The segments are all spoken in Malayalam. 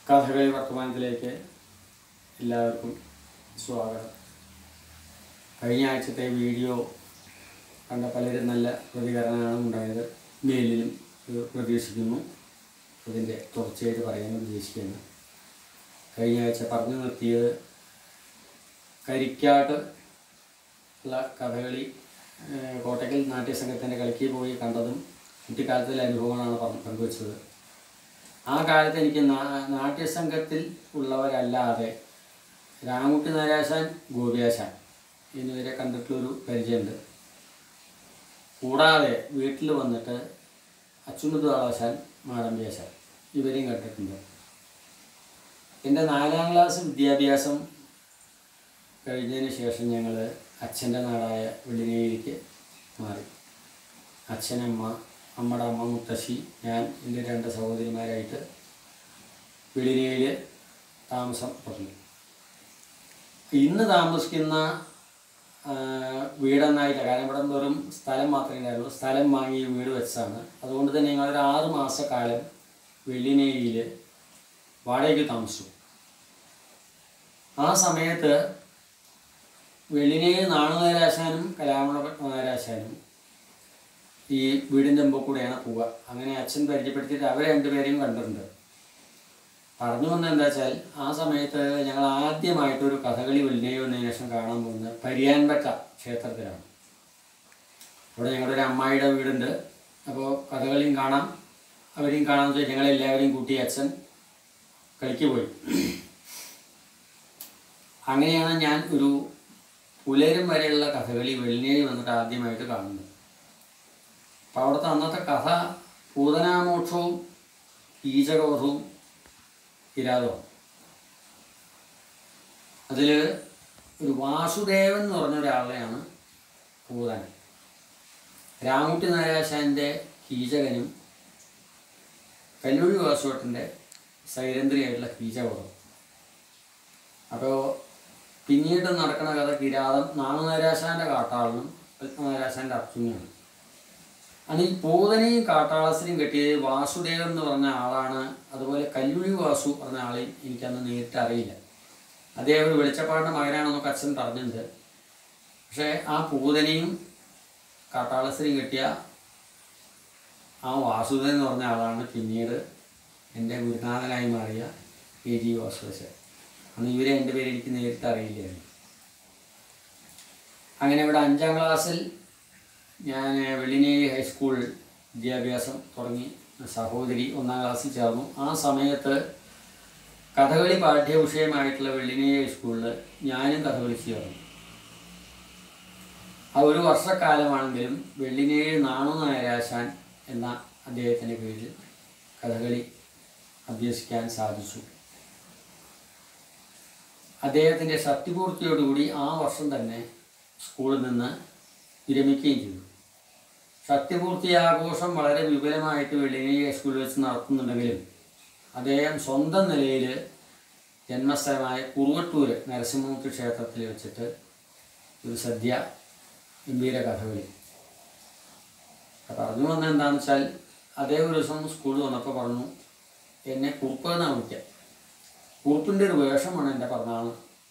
കഥകളി വർത്തമാനത്തിലേക്ക് എല്ലാവർക്കും സ്വാഗതം കഴിഞ്ഞ ആഴ്ചത്തെ വീഡിയോ കണ്ട പലരും നല്ല പ്രതികരണമാണ് ഉണ്ടായത് മെയിലിലും ഇത് പ്രതീക്ഷിക്കുന്നു ഇതിൻ്റെ തുടർച്ചയായിട്ട് പറയാൻ ഉദ്ദേശിക്കുകയാണ് കഴിഞ്ഞ ആഴ്ച പറഞ്ഞു നിർത്തിയത് കരിക്കാട്ട് ഉള്ള കഥകളി ഏഹ്, കോട്ടക്കൽ നാട്യസംഘത്തിൻ്റെ കളിക്ക് പോയി കണ്ടതും കുട്ടിക്കാലത്തിലെ അനുഭവങ്ങളാണ് പറഞ്ഞു പങ്കുവച്ചത് ആ കാലത്ത് എനിക്ക് നാ- നാട്യസംഘത്തിൽ ഉള്ളവരല്ലാതെ രാമകുട്ടി നാരാശാൻ ഗോപിയാശാൻ എന്നിവരെ കണ്ടിട്ടുള്ളൊരു പരിചയമുണ്ട് കൂടാതെ വീട്ടിൽ വന്നിട്ട് അച്ചുമുദ് ആളാശാൻ മാടമ്പിയാശാൻ ഇവരെയും കണ്ടിട്ടുണ്ട് എൻ്റെ നാലാം ക്ലാസ് വിദ്യാഭ്യാസം കഴിഞ്ഞതിന് ശേഷം ഞങ്ങൾ അച്ഛൻ്റെ നാടായ വെള്ളിനേരിക്ക് മാറി അച്ഛനമ്മ അമ്മയുടെ അമ്മ മുത്തശ്ശി ഞാൻ എൻ്റെ രണ്ട് സഹോദരിമാരായിട്ട് വെളിനേല് താമസം തുടങ്ങി ഇന്ന് താമസിക്കുന്ന ആ, വീടെന്നായില്ല കാരണം ഇവിടെ വെറും സ്ഥലം മാത്രമേ ഉണ്ടായുള്ളൂ സ്ഥലം വാങ്ങി വീട് വെച്ചതാണ് അതുകൊണ്ട് തന്നെ ഞങ്ങളൊരു ആറ് മാസക്കാലം വെള്ളിനേരിയിൽ വാടകയ്ക്ക് താമസിച്ചു ആ സമയത്ത് വെള്ളിനേരി നാണുനാരാശാനും കലാമണ നാരാശാനും ഈ വീടിൻ്റെ മുമ്പ് കൂടെയാണ് പോവുക അങ്ങനെ അച്ഛൻ പരിചയപ്പെടുത്തിയിട്ട് അവർ രണ്ടുപേരെയും കണ്ടിട്ടുണ്ട് പറഞ്ഞു വന്നത് എന്താ വെച്ചാൽ ആ സമയത്ത് ഞങ്ങൾ ആദ്യമായിട്ടൊരു കഥകളി വെള്ളിനേരി വന്നതിന് ശേഷം കാണാൻ പോകുന്നത് പരിയാൻപറ്റ ക്ഷേത്രത്തിലാണ് അവിടെ ഞങ്ങളുടെ ഒരു അമ്മായിയുടെ വീടുണ്ട് അപ്പോൾ കഥകളിയും കാണാം അവരെയും കാണാമെന്ന് വെച്ചാൽ ഞങ്ങളെല്ലാവരെയും കൂട്ടി അച്ഛൻ കളിക്ക് പോയി അങ്ങനെയാണ് ഞാൻ ഒരു പുലരും വരെയുള്ള കഥകളി വെള്ളിനേരി വന്നിട്ട് ആദ്യമായിട്ട് കാണുന്നത് അപ്പോൾ അവിടുത്തെ അന്നത്തെ കഥ പൂതനാമോക്ഷവും ഈജകവധവും കിരാതവും അതിൽ ഒരു വാസുദേവൻ എന്ന് പറഞ്ഞ ഒരാളെയാണ് പൂതൻ രാമുട്ടി നാരാശാൻ്റെ കീചകനും കല്ലൂരി വാസുവട്ടൻ്റെ സൈരന്ദ്രിയായിട്ടുള്ള കീചകവധം അപ്പോൾ പിന്നീട് നടക്കുന്ന കഥ കിരാതം നാണുനാരാശാൻ്റെ കാട്ടാളനും പത്മനാരാശാൻ്റെ അർജുനാണ് അന്ന് ഈ പൂതനെയും കാട്ടാളസിനെയും കെട്ടിയത് വാസുദേവൻ എന്ന് പറഞ്ഞ ആളാണ് അതുപോലെ കല്ലുഴി വാസു പറഞ്ഞ ആളെയും എനിക്കന്ന് നേരിട്ട് അറിയില്ല അദ്ദേഹം ഒരു വെളിച്ചപ്പാടിൻ്റെ മകനാണെന്നൊക്കെ അച്ഛൻ പറഞ്ഞിട്ടുണ്ട് പക്ഷേ ആ പൂതനെയും കാട്ടാളസിനെയും കെട്ടിയ ആ വാസുദേവൻ എന്ന് പറഞ്ഞ ആളാണ് പിന്നീട് എൻ്റെ ഗുരുനാഥനായി മാറിയ എ ജി വാസുദേശൻ അന്ന് ഇവരെ എൻ്റെ പേര് എനിക്ക് നേരിട്ട് അറിയില്ലായിരുന്നു അങ്ങനെ ഇവിടെ അഞ്ചാം ക്ലാസ്സിൽ ഞാൻ വെള്ളിനേരി ഹൈസ്കൂൾ വിദ്യാഭ്യാസം തുടങ്ങി സഹോദരി ഒന്നാം ക്ലാസ്സിൽ ചേർന്നു ആ സമയത്ത് കഥകളി പാഠ്യവിഷയമായിട്ടുള്ള വെള്ളിനേരി ഹൈസ്കൂളിൽ ഞാനും കഥകളി ചേർന്നു ആ ഒരു വർഷക്കാലമാണെങ്കിലും വെള്ളിനേഴ് നാണു നായരാശാൻ എന്ന അദ്ദേഹത്തിൻ്റെ കീഴിൽ കഥകളി അഭ്യസിക്കാൻ സാധിച്ചു അദ്ദേഹത്തിൻ്റെ ശക്തിപൂർത്തിയോടുകൂടി ആ വർഷം തന്നെ സ്കൂളിൽ നിന്ന് വിരമിക്കുകയും ചെയ്തു ശക്തിപൂർത്തി ആഘോഷം വളരെ വിപുലമായിട്ട് വെള്ളിനേരി സ്കൂളിൽ വെച്ച് നടത്തുന്നുണ്ടെങ്കിലും അദ്ദേഹം സ്വന്തം നിലയിൽ ജന്മസ്ഥലമായ കുറുവട്ടൂർ നരസിംഹമൂർത്തി ക്ഷേത്രത്തിൽ വെച്ചിട്ട് ഒരു സദ്യ ഗംഭീര കഥകളി പറഞ്ഞു വന്നത് എന്താണെന്ന് വെച്ചാൽ അതേ ഒരു ദിവസം സ്കൂളിൽ വന്നപ്പോൾ പറഞ്ഞു എന്നെ കുറുപ്പ് എന്നാണ് വിളിക്കുക കുറുപ്പിൻ്റെ ഒരു വേഷമാണ് എൻ്റെ പറഞ്ഞാണ്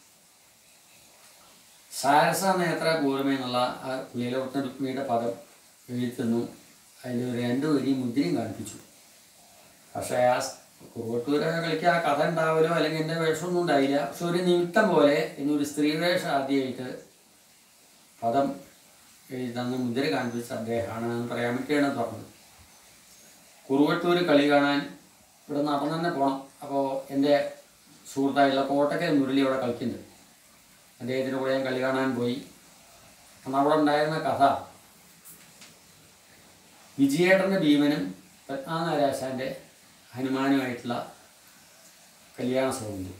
സാരസ നേത്ര പൂർമ എന്നുള്ള ആ ലീലവൃത്ത രുക്മിയുടെ പദം എഴുതി തന്നു അതിൻ്റെ ഒരു രണ്ട് വരി മുദ്രയും കാണിപ്പിച്ചു പക്ഷേ ആ കുറുവട്ടൂരെ കളിക്ക് ആ കഥ ഉണ്ടാവലോ അല്ലെങ്കിൽ എൻ്റെ വേഷമൊന്നും ഉണ്ടായില്ല പക്ഷെ ഒരു നിമിത്തം പോലെ എന്നൊരു സ്ത്രീ വേഷം ആദ്യമായിട്ട് പദം എഴുതി തന്ന് മുദ്ര കാണിപ്പിച്ച അദ്ദേഹമാണ് എന്ന് പറയാൻ വേണ്ടിയാണ് പറഞ്ഞത് കുറുവട്ടൂർ കളി കാണാൻ ഇവിടെ നടന്നു തന്നെ പോകണം അപ്പോൾ എൻ്റെ സുഹൃത്തായിട്ടുള്ള കോട്ടക്കൽ മുരളി അവിടെ കളിക്കുന്നുണ്ട് അദ്ദേഹത്തിൻ്റെ കൂടെ ഞാൻ കളി കാണാൻ പോയി അന്ന് അവിടെ ഉണ്ടായിരുന്ന കഥ വിജയേട്ടൻ്റെ ഭീമനും പത്മനാരാശാൻ്റെ ഹനുമാനുമായിട്ടുള്ള കല്യാണ സൗന്ദര്യം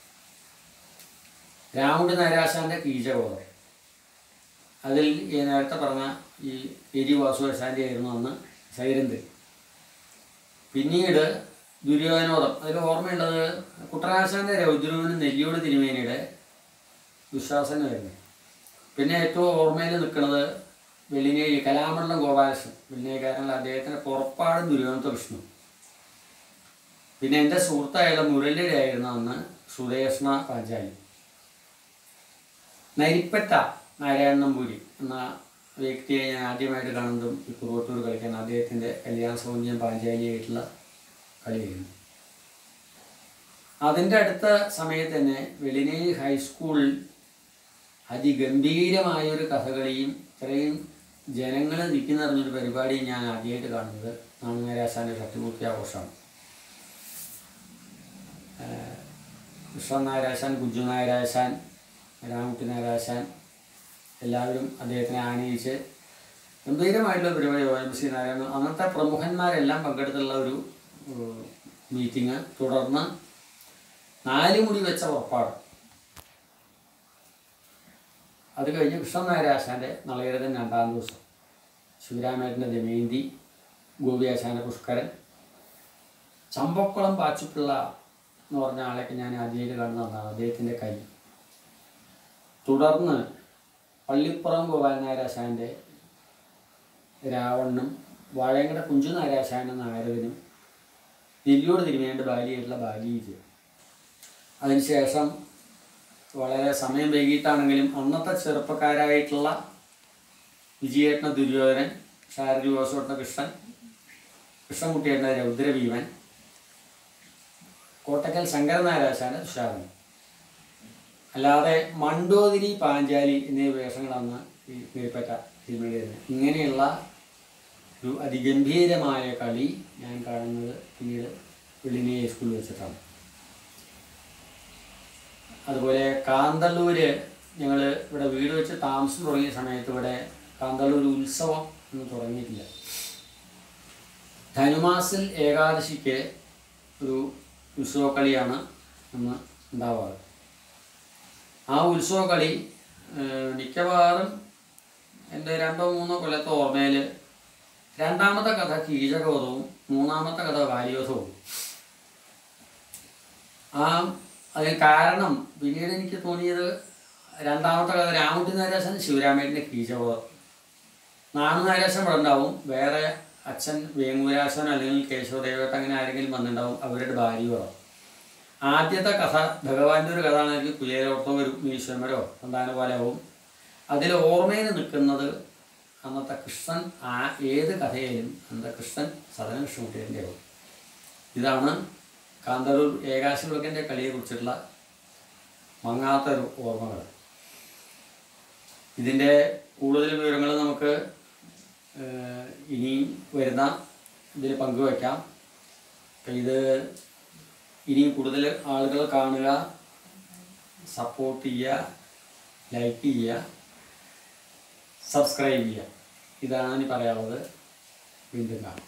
രാമുടി നാരാശാൻ്റെ കീചകോദം അതിൽ ഈ നേരത്തെ പറഞ്ഞ ഈ എരി വാസുദശാൻ്റെ ആയിരുന്നു അന്ന് സൈരന്ത് പിന്നീട് ദുര്യോധനോദം അതിൽ ഓർമ്മയുള്ളത് കുട്ടനാശാൻ്റെ രൗദ്രവനും നെല്ലിയോട് തിരുമേനിയുടെ ദുശാസന വരുന്നത് പിന്നെ ഏറ്റവും ഓർമ്മയിൽ നിൽക്കുന്നത് വെള്ളിനേഴി കലാമണ്ഡലം ഗോപാലകൃഷ്ണൻ വെള്ളിനേക്കാരനുള്ള അദ്ദേഹത്തിൻ്റെ പുറപ്പാടും ദുര്യോധനത്തെ വിഷ്ണു പിന്നെ എൻ്റെ സുഹൃത്തായുള്ള മുരളിയുടെ ആയിരുന്നു അന്ന് സുരേഷ്ണ പാഞ്ചാലി നരിപ്പറ്റ നാരായണൻ നമ്പൂരി എന്ന വ്യക്തിയെ ഞാൻ ആദ്യമായിട്ട് കാണുന്നതും ഈ കുറുവട്ടൂർ കളിക്കാൻ അദ്ദേഹത്തിൻ്റെ കല്യാണ സൗന്ദര്യം പാഞ്ചാലിയായിട്ടുള്ള കളിയായിരുന്നു അതിൻ്റെ അടുത്ത സമയത്ത് തന്നെ വെളിനേഴി ഹൈസ്കൂളിൽ അതിഗംഭീരമായൊരു കഥകളിയും ഇത്രയും ജനങ്ങൾ നിൽക്കുന്നറിഞ്ഞൊരു പരിപാടിയും ഞാൻ ആദ്യമായിട്ട് കാണുന്നത് നാമനാരാശാൻ്റെ ഷട്ടുപൂർത്തി ആഘോഷമാണ് കൃഷ്ണൻ നായരാശാൻ കുഞ്ചു നായരാശാൻ രാമകുട്ടി നായരാശാൻ എല്ലാവരും അദ്ദേഹത്തിനെ ആനയിച്ച് ഗംഭീരമായിട്ടുള്ള പരിപാടി ഒ എം സി നാരായണൻ അന്നത്തെ പ്രമുഖന്മാരെല്ലാം പങ്കെടുത്തുള്ള ഒരു മീറ്റിംഗ് തുടർന്ന് നാല് മുടി വെച്ച ഉറപ്പാട് അത് കഴിഞ്ഞ് കൃഷ്ണൻ നായരാശാൻ്റെ നളയരതൻ രണ്ടാം ദിവസം ശിവരാമേട്ടൻ്റെ ദമയന്തി ഗോപിയാശാൻ്റെ പുഷ്കരൻ ചമ്പക്കുളം പാച്ചുപിള്ള എന്ന് പറഞ്ഞ ആളെയൊക്കെ ഞാൻ ആദ്യമായിട്ട് കാണുന്നതാണ് അദ്ദേഹത്തിൻ്റെ കൈ തുടർന്ന് പള്ളിപ്പുറം ഗോപാലൻ നായരാശാൻ്റെ രാവണനും വാഴയങ്കട കുഞ്ചു നായരാശാൻ്റെ നാരദനും ദില്ലിയോട് തിരുമേണ്ട ബാലിയായിട്ടുള്ള ബാലിയത് അതിനുശേഷം വളരെ സമയം വൈകിട്ടാണെങ്കിലും അന്നത്തെ ചെറുപ്പക്കാരായിട്ടുള്ള വിജയേട്ടന ദുര്യോധനൻ ശാരദി ജോസോട്ടന കൃഷ്ണൻ കൃഷ്ണൻകുട്ടിയേട്ടന രൗദ്രഭീമൻ കോട്ടക്കൽ ശങ്കരനാരാശാന്റെ തുഷാരൻ അല്ലാതെ മണ്ടോതിരി പാഞ്ചാലി എന്നീ വേഷങ്ങളാണ് ഈ കീഴ്പ്പറ്റ സിനിമയിൽ വരുന്നത് ഇങ്ങനെയുള്ള ഒരു അതിഗംഭീരമായ കളി ഞാൻ കാണുന്നത് പിന്നീട് വെള്ളിനെ സ്കൂളിൽ വെച്ചിട്ടാണ് അതുപോലെ കാന്തല്ലൂര് ഞങ്ങൾ ഇവിടെ വീട് വെച്ച് താമസം തുടങ്ങിയ സമയത്ത് ഇവിടെ കാന്തല്ലൂർ ഉത്സവം ഒന്നും തുടങ്ങിയിട്ടില്ല ധനുമാസിൽ ഏകാദശിക്ക് ഒരു ഉത്സവക്കളിയാണ് അന്ന് ഉണ്ടാവാറ് ആ ഉത്സവക്കളി ഏഹ്, മിക്കവാറും എൻ്റെ രണ്ടോ മൂന്നോ കൊല്ലത്തെ ഓർമ്മയിൽ രണ്ടാമത്തെ കഥ കീചകവധവും മൂന്നാമത്തെ കഥ വാര്യോധവും ആ അതിന് കാരണം പിന്നീട് എനിക്ക് തോന്നിയത് രണ്ടാമത്തെ കഥ രാമുട്ടി നാരാശൻ ശിവരാമേട്ടൻ്റെ കീചകവധം നാണു നാരാശൻ ഇവിടെ ഉണ്ടാവും വേറെ അച്ഛൻ വേങ്ങൂരാശൻ അല്ലെങ്കിൽ കേശവദേവേട്ട അങ്ങനെ ആരെങ്കിലും വന്നിട്ടുണ്ടാവും അവരുടെ ഭാര്യയോടോ ആദ്യത്തെ കഥ ഭഗവാന്റെ ഒരു കഥ ആണെങ്കിൽ കുചേരോട്ടോ ഒരു ഈശ്വരമരോ സന്താന പോലെ ആവും അതിൽ ഓർമ്മയിൽ നിൽക്കുന്നത് അന്നത്തെ കൃഷ്ണൻ ആ ഏത് കഥയിലും അന്നത്തെ കൃഷ്ണൻ സദന കൃഷ്ണകുട്ടിയുടെ ആവും ഇതാണ് കാന്തളൂർ ഏകാശി വിളക്കിൻ്റെ കളിയെ കുറിച്ചിട്ടുള്ള മങ്ങാത്തൊരു ഓർമ്മകൾ ഇതിൻ്റെ കൂടുതൽ വിവരങ്ങൾ നമുക്ക് ഏഹ്, ഇനിയും വരുന്ന ഇതിൽ പങ്കുവയ്ക്കാം അപ്പം ഇത് ഇനിയും കൂടുതൽ ആളുകൾ കാണുക സപ്പോർട്ട് ചെയ്യുക ലൈക്ക് ചെയ്യുക സബ്സ്ക്രൈബ് ചെയ്യുക ഇതാണ് ഇനി പറയാനുള്ളത് വീണ്ടും കാണാം